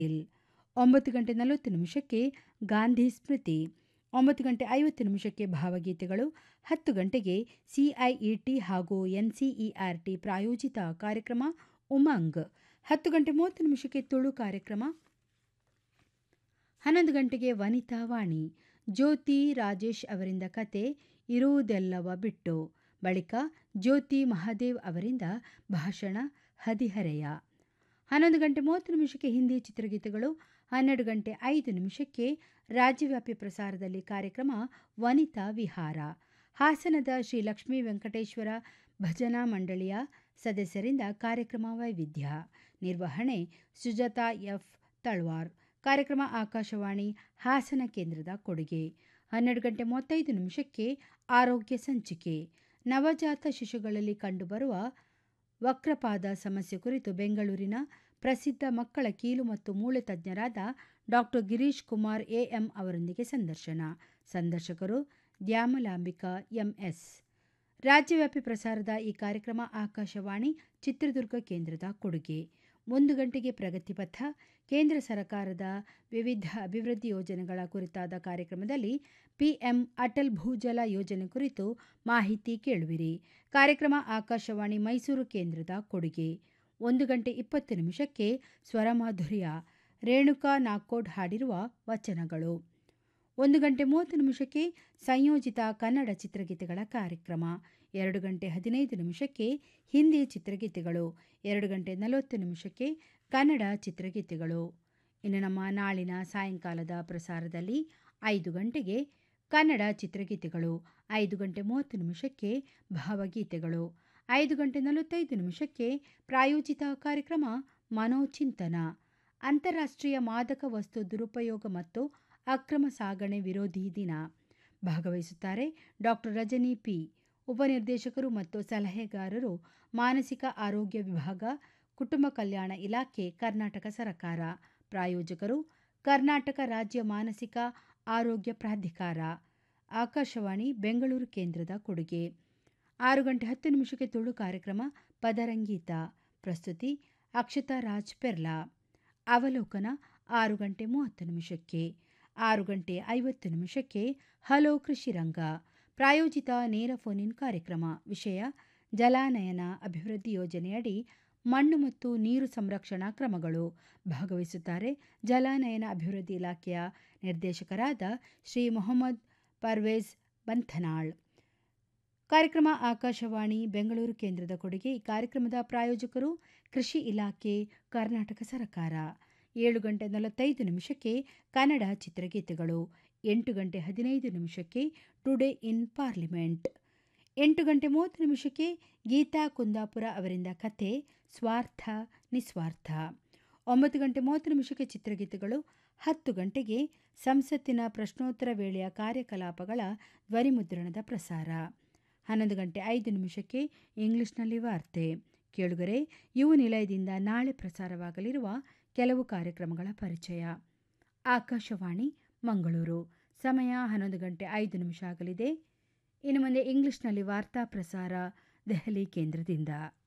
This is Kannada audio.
ಇಲ್ ಒಂಬತ್ತು ಗಂಟೆ ನಲವತ್ತು ನಿಮಿಷಕ್ಕೆ ಗಾಂಧಿ ಸ್ಮೃತಿ ಒಂಬತ್ತು ಗಂಟೆ ಐವತ್ತು ನಿಮಿಷಕ್ಕೆ ಭಾವಗೀತೆಗಳು ಹತ್ತು ಗಂಟೆಗೆ ಸಿಐಇಟಿ ಹಾಗೂ ಎನ್ಸಿಇಆರ್ಟಿ ಪ್ರಾಯೋಜಿತ ಕಾರ್ಯಕ್ರಮ ಉಮಂಗ್ ಹತ್ತು ಗಂಟೆ ಮೂವತ್ತು ನಿಮಿಷಕ್ಕೆ ತುಳು ಕಾರ್ಯಕ್ರಮ ಹನ್ನೊಂದು ಗಂಟೆಗೆ ವನಿತಾ ವಾಣಿ ಜ್ಯೋತಿ ರಾಜೇಶ್ ಅವರಿಂದ ಕತೆ ಇರುವುದೆಲ್ಲವ ಬಿಟ್ಟು ಬಳಿಕ ಜ್ಯೋತಿ ಮಹಾದೇವ್ ಅವರಿಂದ ಭಾಷಣ ಹದಿಹರೆಯ ಹನ್ನೊಂದು ಗಂಟೆ ಮೂವತ್ತು ನಿಮಿಷಕ್ಕೆ ಹಿಂದಿ ಚಿತ್ರಗೀತೆಗಳು ಹನ್ನೆರಡು ಗಂಟೆ ಐದು ನಿಮಿಷಕ್ಕೆ ರಾಜ್ಯವ್ಯಾಪಿ ಪ್ರಸಾರದಲ್ಲಿ ಕಾರ್ಯಕ್ರಮ ವನಿತಾ ವಿಹಾರ ಹಾಸನದ ಶ್ರೀ ಲಕ್ಷ್ಮೀ ವೆಂಕಟೇಶ್ವರ ಭಜನಾ ಮಂಡಳಿಯ ಸದಸ್ಯರಿಂದ ಕಾರ್ಯಕ್ರಮ ವೈವಿಧ್ಯ ನಿರ್ವಹಣೆ ಸುಜಾತಾ ಎಫ್ ತಳ್ವಾರ್ ಕಾರ್ಯಕ್ರಮ ಆಕಾಶವಾಣಿ ಹಾಸನ ಕೇಂದ್ರದ ಕೊಡುಗೆ ಹನ್ನೆರಡು ಗಂಟೆ ಮೂವತ್ತೈದು ನಿಮಿಷಕ್ಕೆ ಆರೋಗ್ಯ ಸಂಚಿಕೆ ನವಜಾತ ಶಿಶುಗಳಲ್ಲಿ ಕಂಡುಬರುವ ವಕ್ರಪಾದ ಸಮಸ್ಯೆ ಕುರಿತು ಬೆಂಗಳೂರಿನ ಪ್ರಸಿದ್ಧ ಮಕ್ಕಳ ಕೀಲು ಮತ್ತು ಮೂಳೆ ತಜ್ಞರಾದ ಡಾಕ್ಟರ್ ಗಿರೀಶ್ ಕುಮಾರ್ ಎಎಂ ಅವರೊಂದಿಗೆ ಸಂದರ್ಶನ ಸಂದರ್ಶಕರು ದ್ಯಾಮಲಾಂಬಿಕಾ ಎಂಎಸ್ ರಾಜ್ಯವ್ಯಾಪಿ ಪ್ರಸಾರದ ಈ ಕಾರ್ಯಕ್ರಮ ಆಕಾಶವಾಣಿ ಚಿತ್ರದುರ್ಗ ಕೇಂದ್ರದ ಕೊಡುಗೆ ಒಂದು ಗಂಟೆಗೆ ಪ್ರಗತಿಪಥ ಕೇಂದ್ರ ಸರ್ಕಾರದ ವಿವಿಧ ಅಭಿವೃದ್ಧಿ ಯೋಜನೆಗಳ ಕುರಿತಾದ ಕಾರ್ಯಕ್ರಮದಲ್ಲಿ ಪಿಎಂ ಅಟಲ್ ಭೂಜಲ ಯೋಜನೆ ಕುರಿತು ಮಾಹಿತಿ ಕೇಳುವಿರಿ ಕಾರ್ಯಕ್ರಮ ಆಕಾಶವಾಣಿ ಮೈಸೂರು ಕೇಂದ್ರದ ಕೊಡುಗೆ ಒಂದು ಗಂಟೆ ಇಪ್ಪತ್ತು ನಿಮಿಷಕ್ಕೆ ಸ್ವರಮಾಧುರ್ಯ ರೇಣುಕಾ ನಾಕೋಡ್ ಹಾಡಿರುವ ವಚನಗಳು ಒಂದು ಗಂಟೆ ಮೂವತ್ತು ನಿಮಿಷಕ್ಕೆ ಸಂಯೋಜಿತ ಕನ್ನಡ ಚಿತ್ರಗೀತೆಗಳ ಕಾರ್ಯಕ್ರಮ ಎರಡು ಗಂಟೆ ಹದಿನೈದು ನಿಮಿಷಕ್ಕೆ ಹಿಂದಿ ಚಿತ್ರಗೀತೆಗಳು ಎರಡು ಗಂಟೆ ನಲವತ್ತು ನಿಮಿಷಕ್ಕೆ ಕನ್ನಡ ಚಿತ್ರಗೀತೆಗಳು ಇನ್ನು ನಮ್ಮ ನಾಳಿನ ಸಾಯಂಕಾಲದ ಪ್ರಸಾರದಲ್ಲಿ ಐದು ಗಂಟೆಗೆ ಕನ್ನಡ ಚಿತ್ರಗೀತೆಗಳು ಐದು ಗಂಟೆ ಮೂವತ್ತು ನಿಮಿಷಕ್ಕೆ ಭಾವಗೀತೆಗಳು ಐದು ಗಂಟೆ ನಲವತ್ತೈದು ನಿಮಿಷಕ್ಕೆ ಪ್ರಾಯೋಜಿತ ಕಾರ್ಯಕ್ರಮ ಮನೋಚಿಂತನ ಅಂತಾರಾಷ್ಟ್ರೀಯ ಮಾದಕ ವಸ್ತು ದುರುಪಯೋಗ ಮತ್ತು ಅಕ್ರಮ ಸಾಗಣೆ ವಿರೋಧಿ ದಿನ ಭಾಗವಹಿಸುತ್ತಾರೆ ಡಾಕ್ಟರ್ ರಜನಿ ಪಿ ಉಪನಿರ್ದೇಶಕರು ಮತ್ತು ಸಲಹೆಗಾರರು ಮಾನಸಿಕ ಆರೋಗ್ಯ ವಿಭಾಗ ಕುಟುಂಬ ಕಲ್ಯಾಣ ಇಲಾಖೆ ಕರ್ನಾಟಕ ಸರ್ಕಾರ ಪ್ರಾಯೋಜಕರು ಕರ್ನಾಟಕ ರಾಜ್ಯ ಮಾನಸಿಕ ಆರೋಗ್ಯ ಪ್ರಾಧಿಕಾರ ಆಕಾಶವಾಣಿ ಬೆಂಗಳೂರು ಕೇಂದ್ರದ ಕೊಡುಗೆ ಆರು ಗಂಟೆ ಹತ್ತು ನಿಮಿಷಕ್ಕೆ ತುಳು ಕಾರ್ಯಕ್ರಮ ಪದರಂಗೀತ ಪ್ರಸ್ತುತಿ ಅಕ್ಷತಾ ರಾಜ್ ಪೆರ್ಲಾ ಅವಲೋಕನ ಆರು ಗಂಟೆ ಮೂವತ್ತು ನಿಮಿಷಕ್ಕೆ ಆರು ಗಂಟೆ ಐವತ್ತು ನಿಮಿಷಕ್ಕೆ ಹಲೋ ಕೃಷಿರಂಗ ಪ್ರಾಯೋಜಿತ ನೇರ ಫೋನ್ ಕಾರ್ಯಕ್ರಮ ವಿಷಯ ಜಲಾನಯನ ಅಭಿವೃದ್ಧಿ ಯೋಜನೆಯಡಿ ಮಣ್ಣು ಮತ್ತು ನೀರು ಸಂರಕ್ಷಣಾ ಕ್ರಮಗಳು ಭಾಗವಹಿಸುತ್ತಾರೆ ಜಲಾನಯನ ಅಭಿವೃದ್ಧಿ ಇಲಾಖೆಯ ನಿರ್ದೇಶಕರಾದ ಶ್ರೀ ಮೊಹಮ್ಮದ್ ಪರ್ವೇಜ್ ಬಂಥನಾಳ್ ಕಾರ್ಯಕ್ರಮ ಆಕಾಶವಾಣಿ ಬೆಂಗಳೂರು ಕೇಂದ್ರದ ಕೊಡುಗೆ ಈ ಕಾರ್ಯಕ್ರಮದ ಪ್ರಾಯೋಜಕರು ಕೃಷಿ ಇಲಾಖೆ ಕರ್ನಾಟಕ ಸರ್ಕಾರ ಏಳು ಗಂಟೆ ನಲವತ್ತೈದು ನಿಮಿಷಕ್ಕೆ ಕನ್ನಡ ಚಿತ್ರಗೀತೆಗಳು ಎಂಟು ಗಂಟೆ ಹದಿನೈದು ನಿಮಿಷಕ್ಕೆ ಟುಡೇ ಇನ್ ಪಾರ್ಲಿಮೆಂಟ್ ಎಂಟು ಗಂಟೆ ಮೂವತ್ತು ನಿಮಿಷಕ್ಕೆ ಗೀತಾ ಕುಂದಾಪುರ ಅವರಿಂದ ಕತೆ ಸ್ವಾರ್ಥ ನಿಸ್ವಾರ್ಥ ಒಂಬತ್ತು ಗಂಟೆ ಮೂವತ್ತು ನಿಮಿಷಕ್ಕೆ ಚಿತ್ರಗೀತೆಗಳು ಹತ್ತು ಗಂಟೆಗೆ ಸಂಸತ್ತಿನ ಪ್ರಶ್ನೋತ್ತರ ವೇಳೆಯ ಕಾರ್ಯಕಲಾಪಗಳ ಧ್ವನಿಮುದ್ರಣದ ಪ್ರಸಾರ ಹನ್ನೊಂದು ಗಂಟೆ ಐದು ನಿಮಿಷಕ್ಕೆ ಇಂಗ್ಲಿಷ್ನಲ್ಲಿ ವಾರ್ತೆ ಕೇಳುಗರೆ ಯುವ ನಿಲಯದಿಂದ ನಾಳೆ ಪ್ರಸಾರವಾಗಲಿರುವ ಕೆಲವು ಕಾರ್ಯಕ್ರಮಗಳ ಪರಿಚಯ ಆಕಾಶವಾಣಿ ಮಂಗಳೂರು ಸಮಯ ಹನ್ನೊಂದು ಗಂಟೆ ಐದು ನಿಮಿಷ ಆಗಲಿದೆ ಇನ್ನು ಮುಂದೆ ಇಂಗ್ಲಿಷ್ನಲ್ಲಿ ವಾರ್ತಾ ಪ್ರಸಾರ ದೆಹಲಿ ಕೇಂದ್ರದಿಂದ